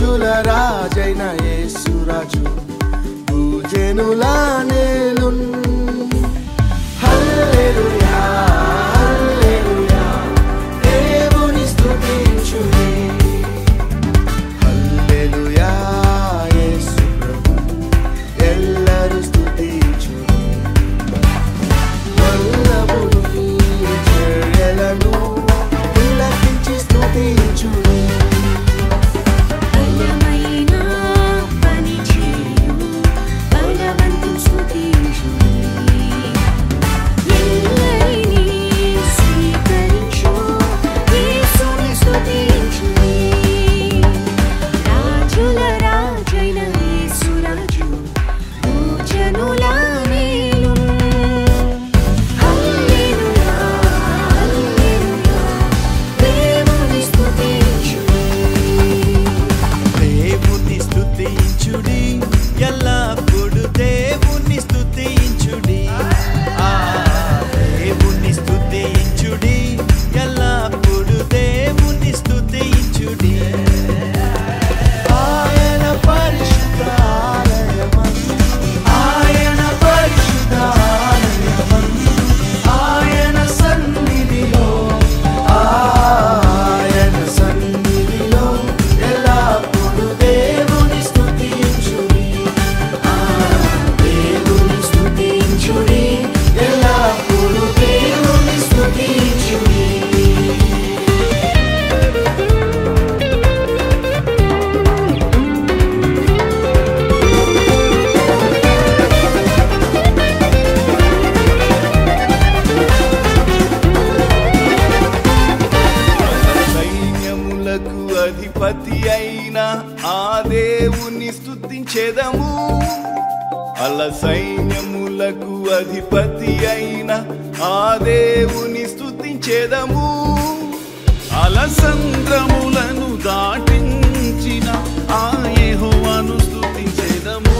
రాజుల రాజైన యేసురాజు భూజనుల నేలున్ హల్లెలూయా హల్లెలూయా దేవుని స్తుతించుడి హల్లెలూయా యేసు ప్రభు ఎల్లరూ స్తుతించుడి వల్లభుని చర్యలను తిలకించి స్తుతించుడి బలమైన పని చేయు బలవంతు స్తుతించు ఎల్లరినీ స్వీకరించు యేసుని స్తుతించు రాజుల రాజైన యేసురాజు భూజనుల నేలు హల్లెలూయా హల్లెలూయా దేవుని స్తుతించు దేవుని స్తుతించుడి ఎల్లప్పుడు దేవుని స్తుతించుడి ఆ దేవుని స్తుతించుడి ఎల్లప్పుడు దేవుని స్తుతించుడి ఆయన పరిశుద్ధ ఆలయమందు ఆయన పరిశుద్ధ ఆలయమందు ఆయన సన్నిధిలో ఆయన సన్నిధిలో ఎల్లప్పుడు దేవుని స్తుతించుడి ఆ దేవుని స్తుతించుడి ఎల్లప్పుడు దేవుని స్తుతించుడి సైన్యములకు అధిపతి అయిన ఆ దేవుని స్తుతించేదము అల సైన్యములకు అధిపతి అయిన ఆ దేవుని స్తుతించేదము అలసంద్రములను దాటించిన ఆ యెహోవాను స్తుతించేదము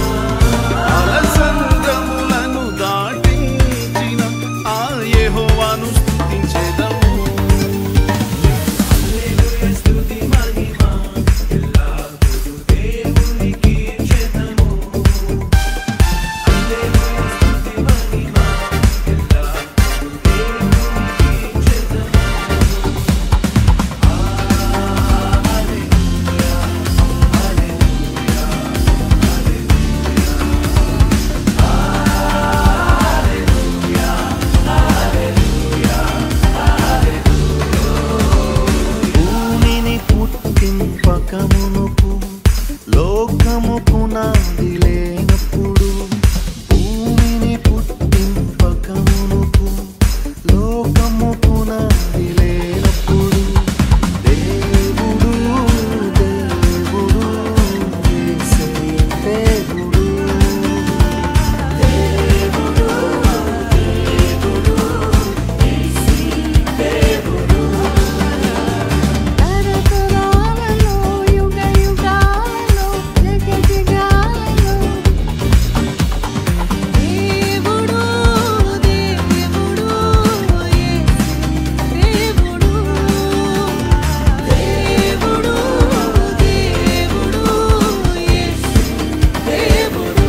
అలసంద్రములను దాటించిన ఆ యెహోవాను స్తుతించేదము భూమిని పుట్టింపకమునుకు లోకము పునాది లేనప్పుడు భూమిని పుట్టింపకమునుకు లోకము పునాది లేనప్పుడు దేవుడు దేవుడు యేసయ్య దేవుడు తరతరాలలో యుగ యుగాలలో జగ జగాలలో దేవుడు దేవుడు యేసు దేవుడు దేవుడు దేవుడు యేసు దేవుడు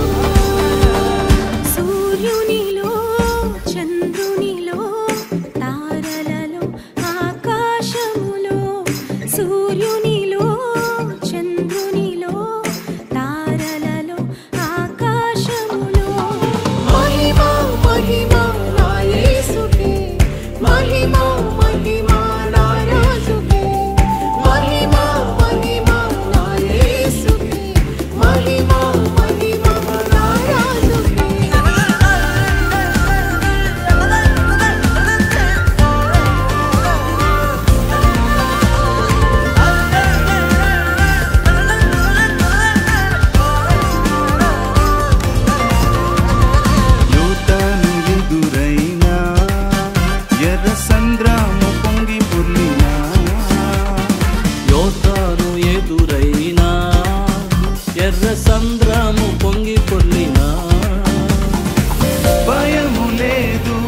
సూర్యునిలో చంద్రునిలో తారలలో ఆకాశములో సూర్యునిలో చంద్రునిలో తారలలో ఆకాశములో మహిమ మహిమ నా యేసుకే మహిమ మహిమ నా రాజుకే మహిమ మహిమ నా యేసుకే మహిమ మహిమ నా యూతను ఎదురైనా ఎర్ర సంద్రము పొంగి పొర్లినా యోతాను ఎదురైనా ఎర్ర సంద్రము పొంగి పొర్లినా భయము లేదు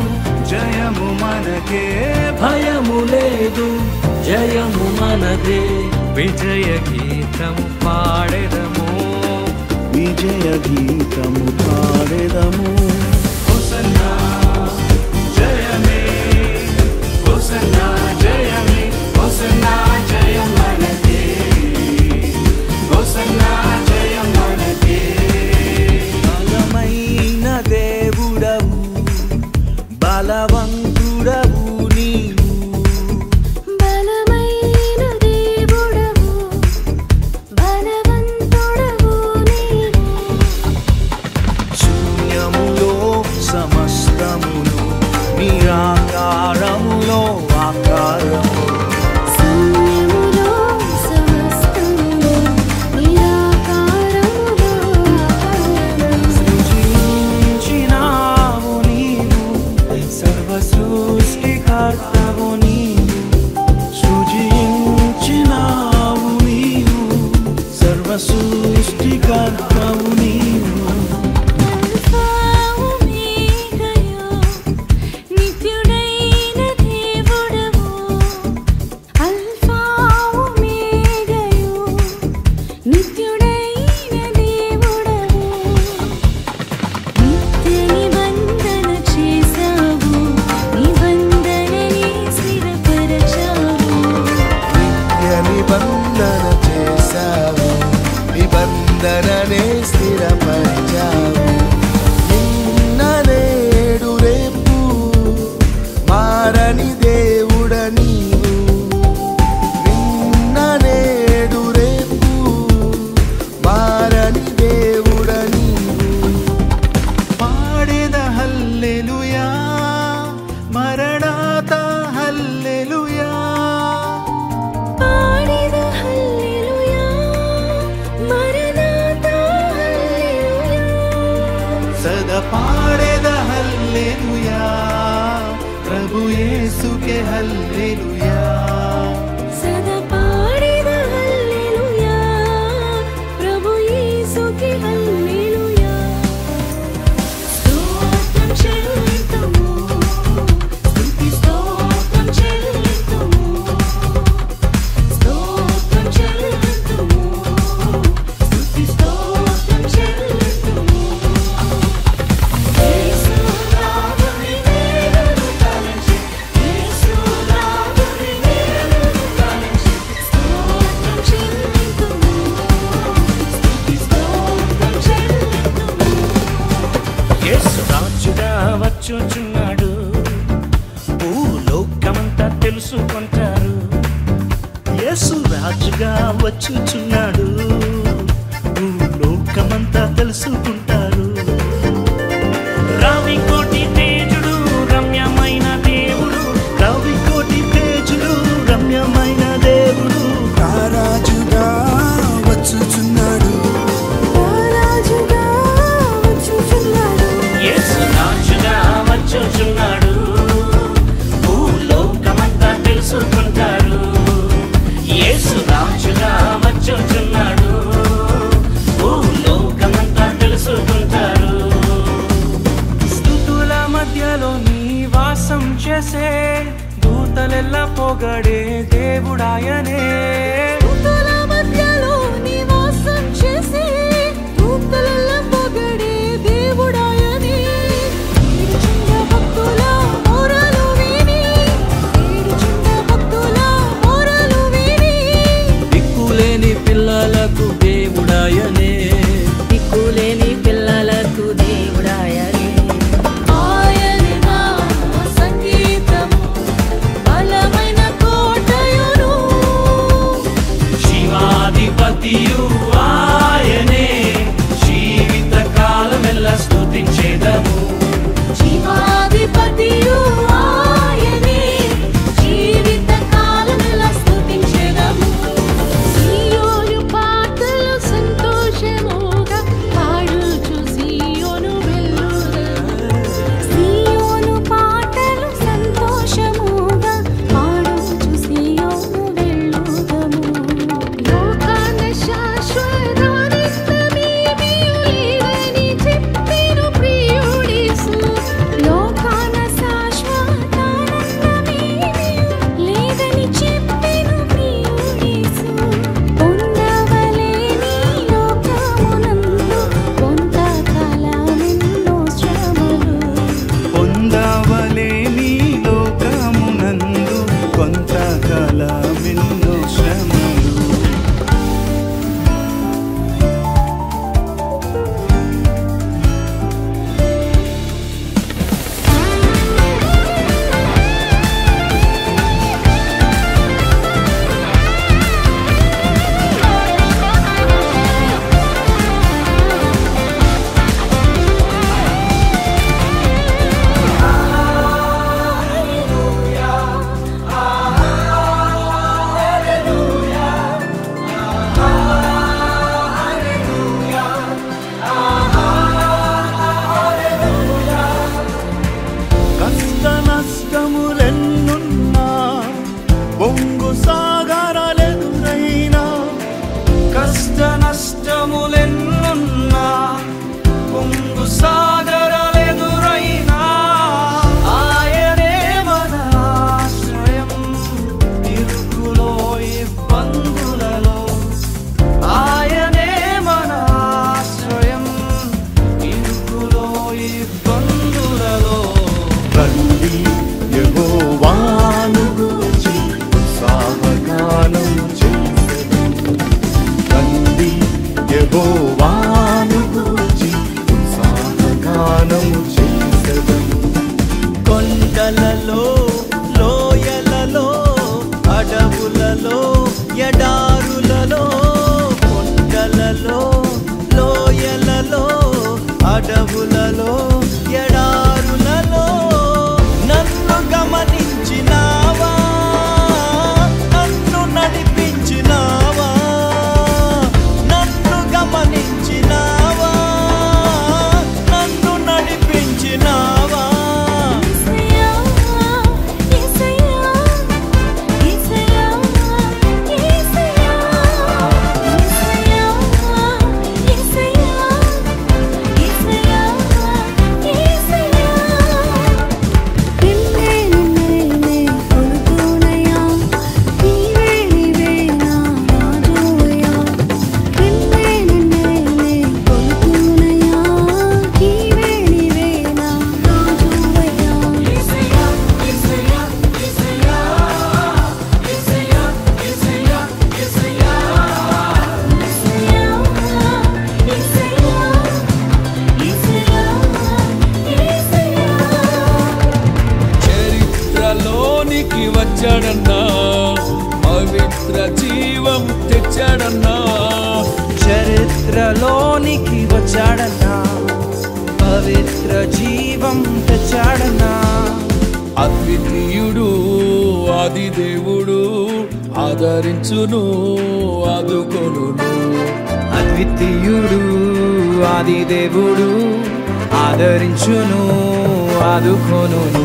జయము మనకే భయము లేదు జయము మనదే విజయ గీతము పాడెదము విజయ గీతము పాడెదము హోసన్నా జయమే హోసన్నా జయమే హోసన్నా జయం మనకే హోసన్నా జయం మనకే బలమైన దేవుడవు బలవంతుడవు నీవు బలమైన దేవుడవు బలవంతుడవు నీవు శూన్యములో సమస్తమును నిరాకారములో ఆకారము శూన్యములో సమస్తమును నిరాకారములో ఆకారము సృజించినావు నీవు సర్వ సృష్టికర్తవు నీవు సృజించినావు నీవు సర్వ సృష్టికర్తవు నీవు అల్ఫావు మీకయో నిత్యుడైన దేవుడవు అల్ఫావు మీగయో నిత్యుడైన దేవుడవు నిత్య నిబంధన చేసావు నిబంధనని స్థిరపరచావు నిత్య నిబంధన చేశావు నిబంధననే స్థిరపరిచావు నిన్న నేడు రేపు మారని దేవుడ నీవు నిన్న నేడు రేపు మారని దేవుడ నీవు పాడేద హల్లెలూయా మరణాత హల్లెలూయా పాడిద హల్లెలూయా మరణాతా హల్లెలూయా సదా పాడేద హల్లెలూయా ప్రభు యేసుకే హల్లెలూయా సదా పాడిద హల్లెలూయా ప్రభు యేసుకి హల్లెలూయా స్తోత్రం చెల్లితుము స్తుతి స్తోత్రం చెల్లితుము స్తోత్రం చెల్లితుము స్తుతి స్తోత్రం చెల్లితుము యేసు రాముని వేడును తలంచి యేసు రాముని వేడును తలంచి స్తోత్రం చెల్లితుము స్తుతి స్తోత్రం చెల్లితుము యేసు రాజుగా వచ్చుచున్నాడు భూలోకమంతా తెలుసుకుంటారు యేసు రాజుగా వచ్చుచున్నాడు భూలోకమంతా తెలుసుకుంటారు రవి కోటి తేజుడు రమ్యమైన దేవుడు రవి కోటి తేజుడు రమ్యమైన దేవుడు రాజుగా వచ్చుచున్నాడు రాజుగా వచ్చుచున్నాడు యేసు రాజుగా వచ్చుచున్నాడు భూలోకమంతా తెలుసుకుంటారు యేసు రాజుగా వచ్చుచున్నాడు భూలోకమంతా తెలుసుకుంటారు స్థుతుల మధ్యలో నీ వాసం చేసే దూతలెల్ల పొగడే దేవుడాయనే దూతల మధ్యలో నివాసం చేసే దూతల పొగడే దేవుడాయనే ఏడుచున్న భక్తుల మొరలు విని ఏడుచున్న భక్తుల మొరలు విని దిక్కులేని పిల్లలకు దేవుడాయనే దిక్కులేని పిల్లలకు దేవుడాయనే ఆయనే నా సంగీతము బలమైన కోటయును శివాధిపతియు ఆయనే జీవిత కాలమెల్ల స్తుతించేదము జీవాధిపతియు ఆయనే జీవిత కాలమెల్లా స్తుతించెదము సీయోను పాటలు సంతోషముగా పాడుచు సీయోను వెళ్ళుదము సీయోను పాటలు సంతోషముగా పాడుచు సీయోను వెళ్ళుదము లోకాన శాశ్వత కష్ట నష్టములెన్నున్నా పొంగు సాగరాలెదురైనా ఆయనే మన ఆశ్రయం ఇరుకులో ఇబ్బందులలో ఆయనే మన ఆశ్రయం ఇరుకులో ఇబ్బందులలో రండి యెహోవాను గూర్చి ఉత్సాహగానం చేసెదము. రండి యెహోవాను గూర్చి ఉత్సాహగానం చేసెదము. కొండలలో లోయలలో అడవులలో ఎడారులలో కొండలలో లోయలలో అడవులలో ఎడారులలో నన్ను గమనించినావా నన్ను నడిపించినావా నన్ను గమనించినావా నన్ను నడిపించినావా యేసయ్యా యేసయ్యా యేసయ్యా యేసయ్యా యేసయ్యా యేసయ్యా యేసయ్యా యేసయ్యా నిన్నే నిన్నే కొలుతునయా నీవే నీవే నా రాజువయ్యా నిన్నే నిన్నే కొలుతునయా నీవే నీవే నా రాజువయ్యా యేసయ్యా యేసయ్యా యేసయ్యా యేసయ్యా యేసయ్యా యేసయ్యా యేసయ్యా యేసయ్యా యేసయ్యా చరిత్రలోనికి వచ్చాడన్నా పవిత్ర జీవం తెచ్చాడన్నా చరిత్రలోనికి వచ్చాడన్నా పవిత్ర జీవం తెచ్చాడన్నా అద్వితీయుడు ఆది దేవుడు ఆదరించును ఆదుకొనును అద్వితీయుడు ఆది దేవుడు ఆదరించును ఆదుకొనును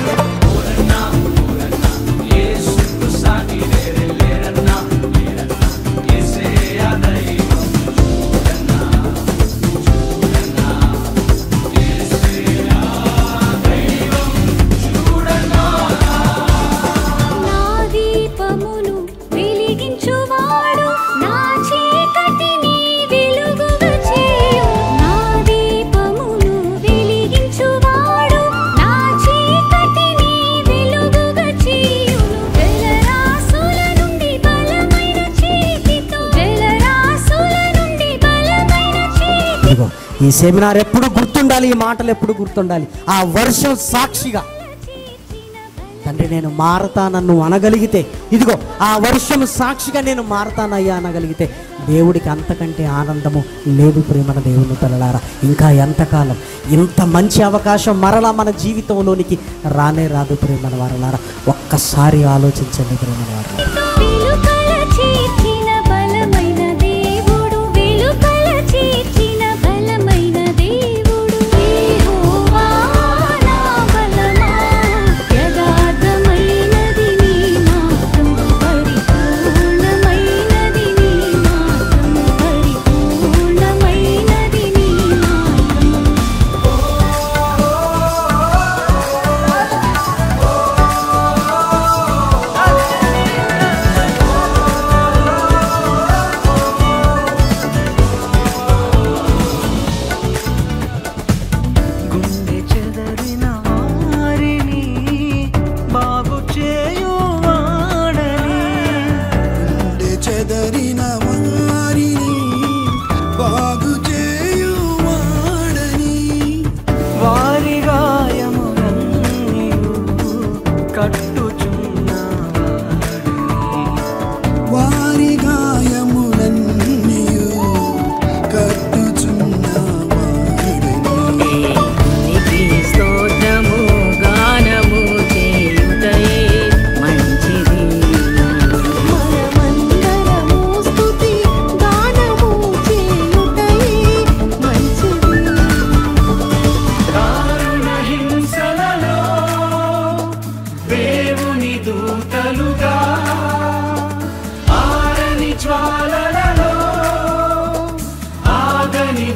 నా దీపమును వెలిగించువాడు నా చీకటిని వెలుగుగా చేయు నా దీపమును వెలిగించువాడు నా చీకటిని వెలుగుగా చేయు జలరాసుల నుండి బలమైన చేతితో జలరాసుల నుండి బలమైన చేతి ఇదిగో ఈ సెమినార్ ఎప్పుడు గుర్తుండాలి ఈ మాటలు ఎప్పుడు గుర్తుండాలి ఆ వర్షం సాక్షిగా తండ్రి నేను మారతానన్ను అనగలిగితే ఇదిగో ఆ వర్షం సాక్షిగా నేను మారతానయ్యా అనగలిగితే దేవుడికి అంతకంటే ఆనందము లేదు ప్రేమన దేవుని తలలారా ఇంకా ఎంతకాలం ఇంత మంచి అవకాశం మరలా మన జీవితంలోనికి రానే రాదు ప్రేమన వారలారా ఒక్కసారి ఆలోచించండి ప్రేమన వారలారా వెలుకల చేర్చిన బలమైన దేవుడు వెలుకల చేర్చిన బలమైన దేవుడు యెహోవా నా బలమా యథార్థమైనది నీ మార్గం పరిపూర్ణమైనది నీ మార్గం పరిపూర్ణమైనది నీ మార్గం నా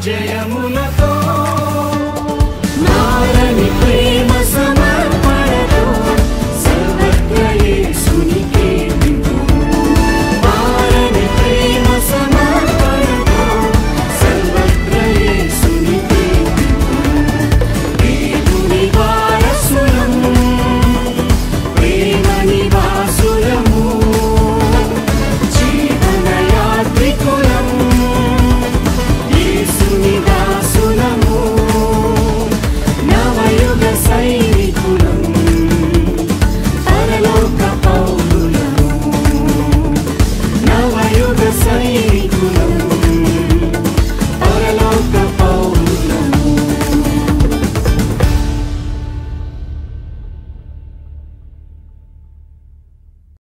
జయములతో